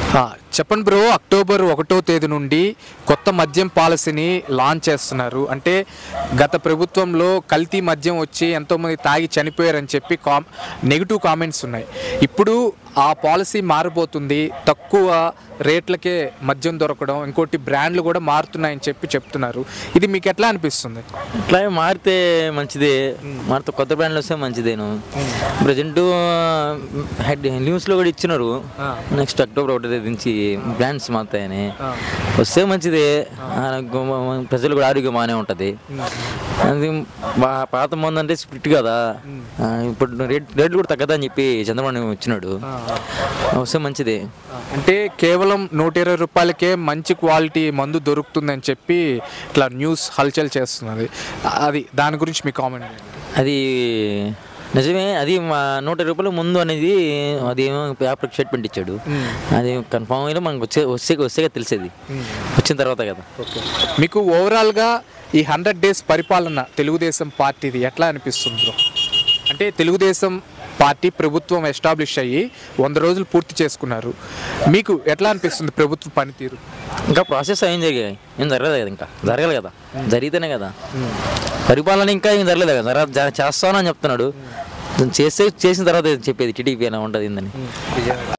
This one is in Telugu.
ఆ, చెప్పండి బ్రో అక్టోబర్ ఒకటో తేదీ నుండి కొత్త మద్యం పాలసీని లాంచ్ చేస్తున్నారు అంటే గత ప్రభుత్వంలో కల్తీ మద్యం వచ్చి ఎంతోమంది తాగి చనిపోయారని చెప్పి కామ్ నెగిటివ్ కామెంట్స్ ఉన్నాయి ఇప్పుడు ఆ పాలసీ మారిపోతుంది తక్కువ రేట్లకే మద్యం దొరకడం ఇంకోటి బ్రాండ్లు కూడా మారుతున్నాయని చెప్పి చెప్తున్నారు ఇది మీకు ఎట్లా అనిపిస్తుంది ఇట్లా మారితే మంచిదే మారితే కొత్త బ్రాండ్లు వస్తే మంచిదేను ప్రజెంట్ హెడ్ న్యూస్లో కూడా ఇచ్చినారు నెక్స్ట్ అక్టోబర్ ఒకటి తేదీ నుంచి బ్రాండ్స్ మారుతాయని వస్తే మంచిదే ఆ, గు- ప్రజలు కూడా ఆరోగ్యం బాగానే ఉంటుంది అది బా- పాత మందు అంటే స్ప్రిట్ కదా ఆ, ఇప్పుడు రేట్ రేట్లు కూడా తగ్గదని చెప్పి చంద్రబాబు నాయుడు వచ్చినాడు వస్తే మంచిదే అంటే కేవలం నూట ఇరవై రూపాయలకే మంచి క్వాలిటీ మందు దొరుకుతుందని చెప్పి ఇట్లా న్యూస్ హల్చల్ చేస్తున్నది అది దాని గురించి మీ కామెంట్ అది నిజమే అది మా నూట ఇరవై రూపాయల ముందు అనేది అది పేపర్ స్టేట్మెంట్ ఇచ్చాడు అది కన్ఫామ్ అయినా మనకు వచ్చే వచ్చే వస్తే తెలిసేది వచ్చిన తర్వాత కదా ఓకే మీకు ఓవరాల్గా ఈ హండ్రెడ్ డేస్ పరిపాలన తెలుగుదేశం పార్టీది ఎట్లా అనిపిస్తుంది బ్రో అంటే తెలుగుదేశం పార్టీ ప్రభుత్వం ఎస్టాబ్లిష్ అయ్యి వంద రోజులు పూర్తి చేసుకున్నారు మీకు ఎట్లా అనిపిస్తుంది ప్రభుత్వ పనితీరు ఇంకా ప్రాసెస్ ఏం జరిగాయి ఏం జరగలేదు కదా ఇంకా జరగాలి కదా జరిగితేనే కదా పరిపాలన ఇంకా ఏం జరగలేదు కదా జర- జర- చేస్తానని చెప్తున్నాడు చేస్తే చేసిన తర్వాత చెప్పేది టీడీపీ అని ఉంటుంది ఏందని